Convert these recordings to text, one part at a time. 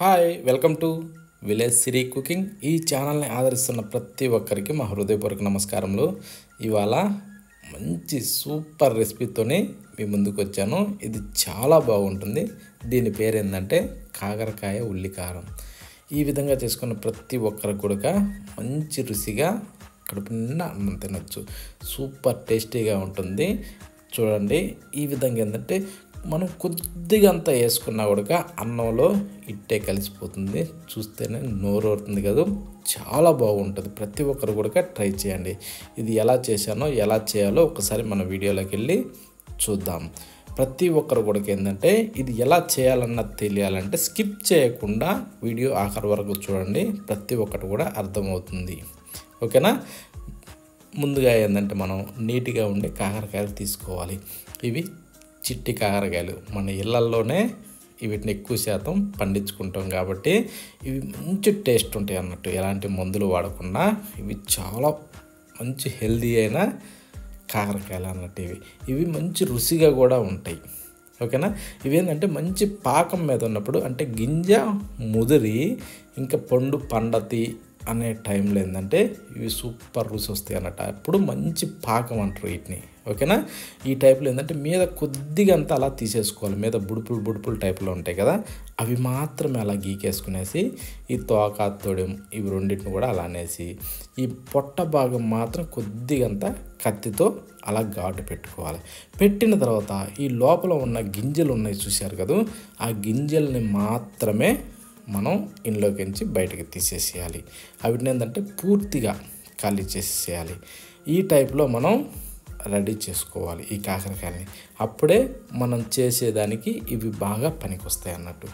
hi welcome to village Siri cooking ఈ ఛానల్ని ఆదరిస్తున్న ప్రతి ఒక్కరికి మా హృదయపూర్వక నమస్కారములు ఇవాళ మంచి సూపర్ రెసిపీతోనే మీ ముందుకు వచ్చాను ఇది చాలా బాగుంటుంది దీని పేరు ఏంటంటే కాకరకాయ ఉల్లికారం ఈ విధంగా చేసుకున్న ప్రతి ఒక్కరికి కూడా మంచి రుచిగా కడుపు నిండా అన్నం తినొచ్చు సూపర్ టేస్టీగా ఉంటుంది చూడండి ఈ విధంగా ఏంటంటే మనం కొద్దిగా అంతా వేసుకున్నా కూడా అన్నంలో ఇట్టే కలిసిపోతుంది చూస్తేనే నోరు ఊరుతుంది కదా చాలా బాగుంటుంది ప్రతి ఒక్కరు కూడా ట్రై చేయండి ఇది ఎలా చేశానో ఎలా చేయాలో ఒకసారి మన వీడియోలోకి వెళ్ళి చూద్దాం ప్రతి ఒక్కరు కూడా ఏంటంటే ఇది ఎలా చేయాలన్నది తెలియాలంటే స్కిప్ చేయకుండా వీడియో ఆఖరి వరకు చూడండి ప్రతి ఒక్కటి కూడా అర్థమవుతుంది ఓకేనా ముందుగా ఏంటంటే మనం నీట్గా ఉండే కాకరకాయలు తీసుకోవాలి ఇవి చిట్టి కాకరకాయలు మన ఇళ్ళల్లోనే వీటిని ఎక్కువ శాతం పండించుకుంటాం కాబట్టి ఇవి మంచి టేస్ట్ ఉంటాయి అన్నట్టు ఎలాంటి మందులు వాడకుండా ఇవి చాలా మంచి హెల్దీ అయిన కాకరకాయలు అన్నట్టు ఇవి ఇవి మంచి రుచిగా కూడా ఉంటాయి ఓకేనా ఇవేంటంటే మంచి పాకం మీద ఉన్నప్పుడు అంటే గింజ ముదిరి ఇంకా పండు పండతి అనే టైంలో ఏంటంటే ఇవి సూపర్ రుచి వస్తాయి అన్నట్టు అప్పుడు మంచి పాకం అంటారు వీటిని ఓకేనా ఈ టైప్లో ఏంటంటే మీద కొద్దిగా అంతా అలా తీసేసుకోవాలి మీద బుడుపులు బుడుపులు టైప్లో ఉంటాయి కదా అవి మాత్రమే అలా గీకేసుకునేసి ఈ తోక తొడెం ఇవి రెండింటిని కూడా అలా అనేసి ఈ పొట్ట భాగం మాత్రం కొద్దిగా అంతా కత్తితో అలా ఘాటు పెట్టుకోవాలి పెట్టిన తర్వాత ఈ లోపల ఉన్న గింజలు ఉన్నాయి చూశారు కదా ఆ గింజల్ని మాత్రమే మనం ఇంట్లోకించి బయటకి తీసేసేయాలి వీటిని ఏంటంటే పూర్తిగా ఖాళీ చేసేసేయాలి ఈ టైప్లో మనం రెడీ చేసుకోవాలి ఈ కాకరకాయని అప్పుడే మనం చేసేదానికి ఇవి బాగా పనికొస్తాయి అన్నట్టు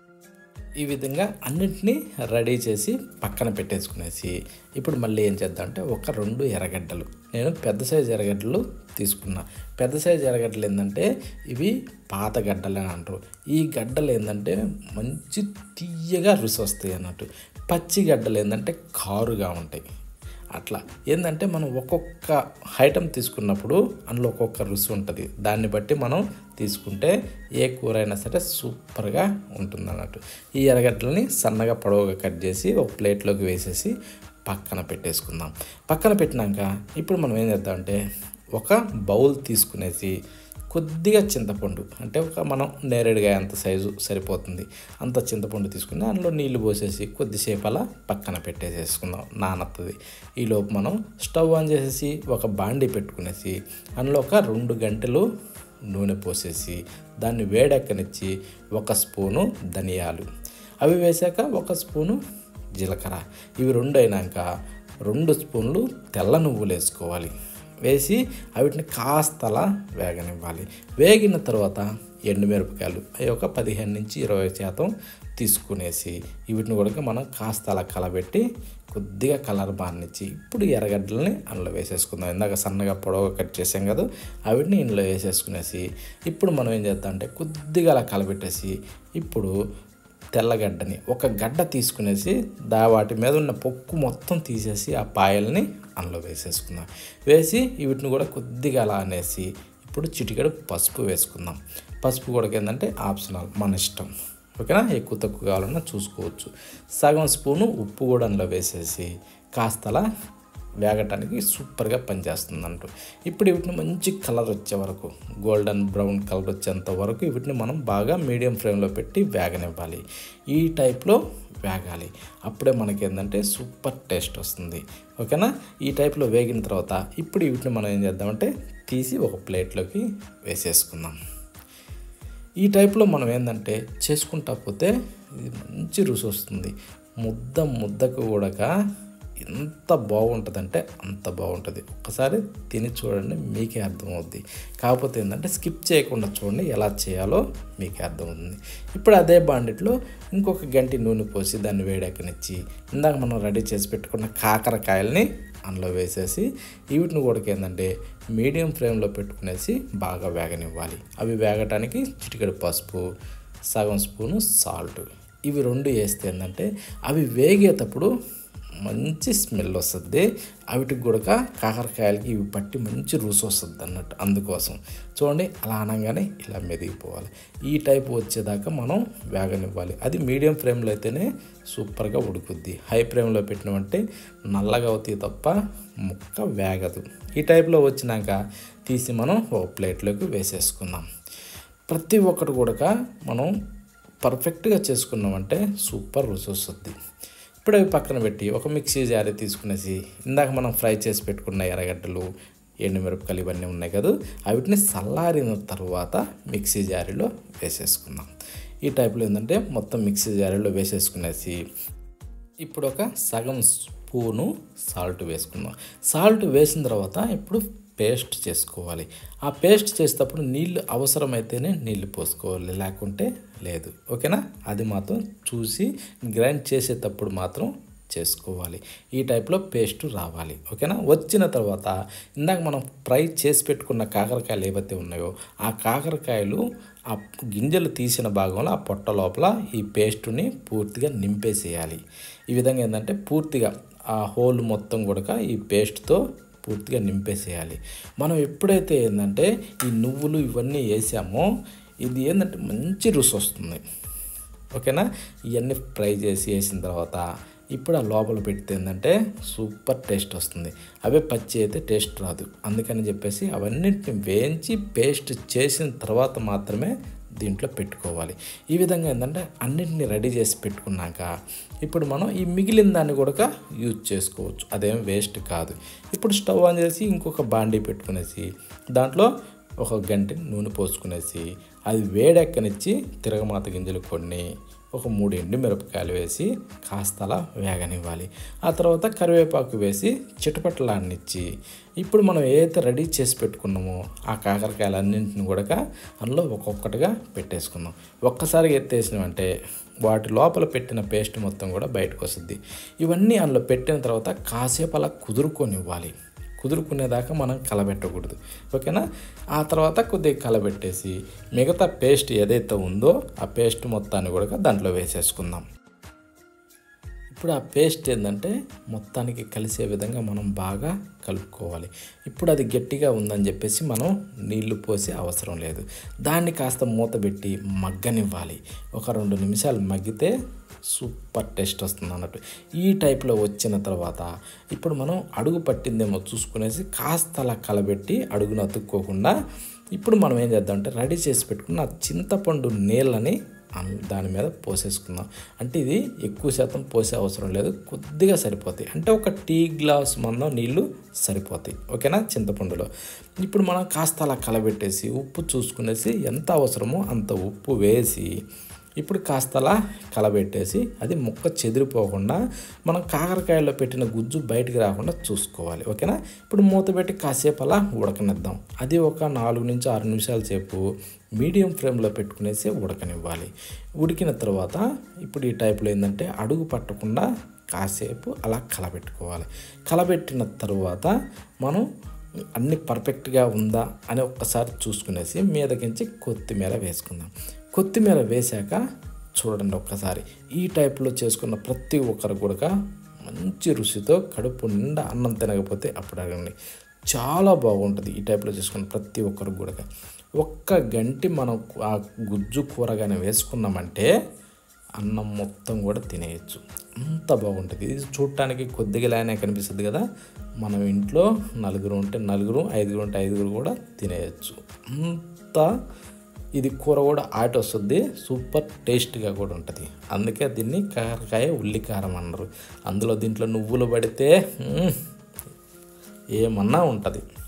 ఈ విధంగా అన్నిటినీ రెడీ చేసి పక్కన పెట్టేసుకునేసి ఇప్పుడు మళ్ళీ ఏం చేద్దాం అంటే ఒక రెండు ఎర్రగడ్డలు నేను పెద్ద సైజు ఎర్రగడ్డలు తీసుకున్నా పెద్ద సైజు ఎర్రగడ్డలు ఏంటంటే ఇవి పాత గడ్డలు అని అంటారు ఈ గడ్డలు ఏంటంటే మంచి తీయగా రుచి వస్తాయి అన్నట్టు పచ్చి గడ్డలు ఏంటంటే కారుగా ఉంటాయి అట్లా ఏంటంటే మనం ఒక్కొక్క ఐటెం తీసుకున్నప్పుడు అందులో ఒక్కొక్క రుచి ఉంటుంది దాన్ని బట్టి మనం తీసుకుంటే ఏ కూర అయినా సరే సూపర్గా ఉంటుంది అన్నట్టు ఈ ఎర్రగడ్డలని సన్నగా పొడవుగా కట్ చేసి ఒక ప్లేట్లోకి వేసేసి పక్కన పెట్టేసుకుందాం పక్కన పెట్టినాక ఇప్పుడు మనం ఏం చేద్దామంటే ఒక బౌల్ తీసుకునేసి కొద్దిగా చింతపండు అంటే ఒక మనం నేరేడుగా అంత సైజు సరిపోతుంది అంత చింతపండు తీసుకుని అందులో నీళ్లు పోసేసి కొద్దిసేపు అలా పక్కన పెట్టేసేసుకుందాం నానత్తది ఈలోపు మనం స్టవ్ ఆన్ చేసేసి ఒక బాండి పెట్టుకునేసి అందులో ఒక రెండు గంటలు నూనె పోసేసి దాన్ని వేడెక్కనిచ్చి ఒక స్పూను ధనియాలు అవి వేసాక ఒక స్పూను జీలకర్ర ఇవి రెండు అయినాక రెండు స్పూన్లు తెల్ల నువ్వులు వేసుకోవాలి వేసి వీటిని కాస్తలా వేగనివ్వాలి వేగిన తర్వాత ఎండుమిరపకాయలు అవి ఒక పదిహేను నుంచి ఇరవై శాతం తీసుకునేసి వీటిని కూడా మనం కాస్త అలా కలబెట్టి కొద్దిగా కలర్ బానిచ్చి ఇప్పుడు ఎర్రగడ్డలని అందులో వేసేసుకుందాం ఇందాక సన్నగా పొడవుగా కట్ చేసాం కదా వీటిని ఇందులో వేసేసుకునేసి ఇప్పుడు మనం ఏం చేద్దాం అంటే కొద్దిగా అలా కలబెట్టేసి ఇప్పుడు తెల్లగడ్డని ఒక గడ్డ తీసుకునేసి దా వాటి మీద ఉన్న పొక్కు మొత్తం తీసేసి ఆ పాయల్ని అందులో వేసేసుకుందాం వేసి వీటిని కూడా కొద్దిగా అలా అనేసి ఇప్పుడు చిటికెడు పసుపు వేసుకుందాం పసుపు కూడా ఏంటంటే ఆప్షనల్ మన ఇష్టం ఓకేనా ఎక్కువ తక్కువ కావాలన్నా చూసుకోవచ్చు సగం స్పూను ఉప్పు కూడా అందులో వేసేసి కాస్తలా వేగటానికి సూపర్గా పనిచేస్తుంది అంటూ ఇప్పుడు వీటిని మంచి కలర్ వచ్చే వరకు గోల్డెన్ బ్రౌన్ కలర్ వచ్చేంత వరకు వీటిని మనం బాగా మీడియం ఫ్లేమ్లో పెట్టి వేగనివ్వాలి ఈ టైప్లో వేగాలి అప్పుడే మనకి ఏంటంటే సూపర్ టేస్ట్ వస్తుంది ఓకేనా ఈ టైప్లో వేగిన తర్వాత ఇప్పుడు వీటిని మనం ఏం చేద్దామంటే తీసి ఒక ప్లేట్లోకి వేసేసుకుందాం ఈ టైప్లో మనం ఏంటంటే చేసుకుంటా పోతే ఇది మంచి రుచి వస్తుంది ముద్ద ముద్దకు కూడా ఎంత బాగుంటుందంటే అంత బాగుంటుంది ఒక్కసారి తిని చూడండి మీకే అర్థమవుద్ది కాకపోతే ఏంటంటే స్కిప్ చేయకుండా చూడండి ఎలా చేయాలో మీకే అర్థమవుతుంది ఇప్పుడు అదే బాండిట్లో ఇంకొక గంటి నూనె పోసి దాన్ని వేడెక్కనిచ్చి ఇందాక మనం రెడీ చేసి పెట్టుకున్న కాకరకాయల్ని అందులో వేసేసి వీటిని కూడా ఏంటంటే మీడియం ఫ్లేమ్లో పెట్టుకునేసి బాగా వేగనివ్వాలి అవి వేగటానికి చిటికెడు పసుపు సగం స్పూను సాల్ట్ ఇవి రెండు వేస్తే ఏంటంటే అవి వేగేటప్పుడు మంచి స్మెల్ వస్తుంది అవిటికి కూడా కాకరకాయలకి ఇవి పట్టి మంచి రుచి వస్తుంది అన్నట్టు అందుకోసం చూడండి అలా అనగానే ఇలా మెదిగిపోవాలి ఈ టైప్ వచ్చేదాకా మనం వేగనివ్వాలి అది మీడియం ఫ్లేమ్లో అయితేనే సూపర్గా ఉడుకుద్ది హై ఫ్లేమ్లో పెట్టినామంటే నల్లగా అవుతాయి తప్ప ముక్క వేగదు ఈ టైప్లో వచ్చినాక తీసి మనం ఒక ప్లేట్లోకి వేసేసుకుందాం ప్రతి ఒక్కటి కూడా మనం పర్ఫెక్ట్గా చేసుకున్నామంటే సూపర్ రుచి వస్తుంది ఇప్పుడు అవి పక్కన పెట్టి ఒక మిక్సీ జారీ తీసుకునేసి ఇందాక మనం ఫ్రై చేసి పెట్టుకున్న ఎర్రగడ్డలు ఎండుమిరపకాయలు ఇవన్నీ ఉన్నాయి కదా వీటిని చల్లారిన తర్వాత మిక్సీ జారీలో వేసేసుకుందాం ఈ టైప్లో ఏంటంటే మొత్తం మిక్సీ జారీలో వేసేసుకునేసి ఇప్పుడు ఒక సగం స్పూను సాల్ట్ వేసుకుందాం సాల్ట్ వేసిన తర్వాత ఇప్పుడు పేస్ట్ చేసుకోవాలి ఆ పేస్ట్ చేసేటప్పుడు నీళ్ళు అవసరమైతేనే నీళ్ళు పోసుకోవాలి లేకుంటే లేదు ఓకేనా అది మాత్రం చూసి గ్రైండ్ చేసేటప్పుడు మాత్రం చేసుకోవాలి ఈ టైప్లో పేస్ట్ రావాలి ఓకేనా వచ్చిన తర్వాత ఇందాక మనం ఫ్రై చేసి పెట్టుకున్న కాకరకాయలు ఏవైతే ఉన్నాయో ఆ కాకరకాయలు ఆ గింజలు తీసిన భాగంలో ఆ పొట్ట లోపల ఈ పేస్టుని పూర్తిగా నింపేసేయాలి ఈ విధంగా ఏంటంటే పూర్తిగా ఆ హోల్ మొత్తం కూడా ఈ పేస్ట్తో పూర్తిగా నింపేసేయాలి మనం ఎప్పుడైతే ఏంటంటే ఈ నువ్వులు ఇవన్నీ వేసామో ఇది ఏంటంటే మంచి రుచి వస్తుంది ఓకేనా ఇవన్నీ ఫ్రై చేసి వేసిన తర్వాత ఇప్పుడు ఆ లోపల పెడితే ఏంటంటే సూపర్ టేస్ట్ వస్తుంది అవే పచ్చి అయితే టేస్ట్ రాదు అందుకని చెప్పేసి అవన్నిటిని వేయించి పేస్ట్ చేసిన తర్వాత మాత్రమే దీంట్లో పెట్టుకోవాలి ఈ విధంగా ఏంటంటే అన్నింటిని రెడీ చేసి పెట్టుకున్నాక ఇప్పుడు మనం ఈ మిగిలిన దాన్ని కూడా యూజ్ చేసుకోవచ్చు అదేం వేస్ట్ కాదు ఇప్పుడు స్టవ్ ఆన్ చేసి ఇంకొక బాండీ పెట్టుకునేసి దాంట్లో ఒక గంట నూనె పోసుకునేసి అది వేడెక్కనిచ్చి తిరగమాత గింజలు కొన్ని ఒక మూడు ఎండు మిరపకాయలు వేసి కాస్తలా వేగనివ్వాలి ఆ తర్వాత కరివేపాకు వేసి చిటపటలాన్నిచ్చి ఇప్పుడు మనం ఏదైతే రెడీ చేసి పెట్టుకున్నామో ఆ కాకరకాయలన్నింటిని కూడా అందులో ఒక్కొక్కటిగా పెట్టేసుకుందాం ఒక్కసారిగా ఎత్తేసినామంటే వాటి లోపల పెట్టిన పేస్ట్ మొత్తం కూడా బయటకు వస్తుంది ఇవన్నీ అందులో పెట్టిన తర్వాత కాసేపు అలా కుదురుకొనివ్వాలి కుదురుకునేదాకా మనం కలబెట్టకూడదు ఓకేనా ఆ తర్వాత కొద్దిగా కలబెట్టేసి మిగతా పేస్ట్ ఏదైతే ఉందో ఆ పేస్ట్ మొత్తాన్ని కూడా దాంట్లో వేసేసుకుందాం ఇప్పుడు ఆ పేస్ట్ ఏంటంటే మొత్తానికి కలిసే విధంగా మనం బాగా కలుపుకోవాలి ఇప్పుడు అది గట్టిగా ఉందని చెప్పేసి మనం నీళ్లు పోసే అవసరం లేదు దాన్ని కాస్త మూత పెట్టి మగ్గనివ్వాలి ఒక రెండు నిమిషాలు మగ్గితే సూపర్ టేస్ట్ వస్తుంది అన్నట్టు ఈ టైప్లో వచ్చిన తర్వాత ఇప్పుడు మనం అడుగు పట్టిందేమో చూసుకునేసి కాస్త అలా కలబెట్టి అడుగును అతుక్కోకుండా ఇప్పుడు మనం ఏం చేద్దాం అంటే రెడీ చేసి పెట్టుకున్న చింతపండు నీళ్ళని దాని మీద పోసేసుకుందాం అంటే ఇది ఎక్కువ శాతం పోసే అవసరం లేదు కొద్దిగా సరిపోతాయి అంటే ఒక టీ గ్లాస్ మందం నీళ్ళు సరిపోతాయి ఓకేనా చింతపండులో ఇప్పుడు మనం కాస్త అలా కలబెట్టేసి ఉప్పు చూసుకునేసి ఎంత అవసరమో అంత ఉప్పు వేసి ఇప్పుడు కాస్తలా కలబెట్టేసి అది ముక్క చెదిరిపోకుండా మనం కాకరకాయలో పెట్టిన గుజ్జు బయటికి రాకుండా చూసుకోవాలి ఓకేనా ఇప్పుడు మూత పెట్టి కాసేపు అలా ఉడకనిద్దాం అది ఒక నాలుగు నుంచి ఆరు నిమిషాల సేపు మీడియం ఫ్లేమ్లో పెట్టుకునేసి ఉడకనివ్వాలి ఉడికిన తర్వాత ఇప్పుడు ఈ టైప్లో ఏంటంటే అడుగు పట్టకుండా కాసేపు అలా కలబెట్టుకోవాలి కలబెట్టిన తర్వాత మనం అన్ని పర్ఫెక్ట్గా ఉందా అని ఒక్కసారి చూసుకునేసి మీదకించి కొత్తిమీర వేసుకుందాం కొత్తిమీర వేశాక చూడండి ఒక్కసారి ఈ టైప్లో చేసుకున్న ప్రతి ఒక్కరు కూడా మంచి రుచితో కడుపు నిండా అన్నం తినకపోతే అప్పుడు అడగండి చాలా బాగుంటుంది ఈ టైప్లో చేసుకున్న ప్రతి ఒక్కరు కూడా ఒక్క గంటి మనం ఆ గుజ్జు కూరగానే వేసుకున్నామంటే అన్నం మొత్తం కూడా తినేయచ్చు అంత బాగుంటుంది ఇది చూడటానికి కొద్దిగా లానే కనిపిస్తుంది కదా మనం ఇంట్లో నలుగురు ఉంటే నలుగురు ఐదుగురు ఉంటే ఐదుగురు కూడా తినేయచ్చు అంత ఇది కూర కూడా ఆట వస్తుంది సూపర్ టేస్ట్గా కూడా ఉంటుంది అందుకే దీన్ని కాకరకాయ ఉల్లికారం అన్నారు అందులో దీంట్లో నువ్వులు పడితే మ్మ్, ఏమన్నా ఉంటుంది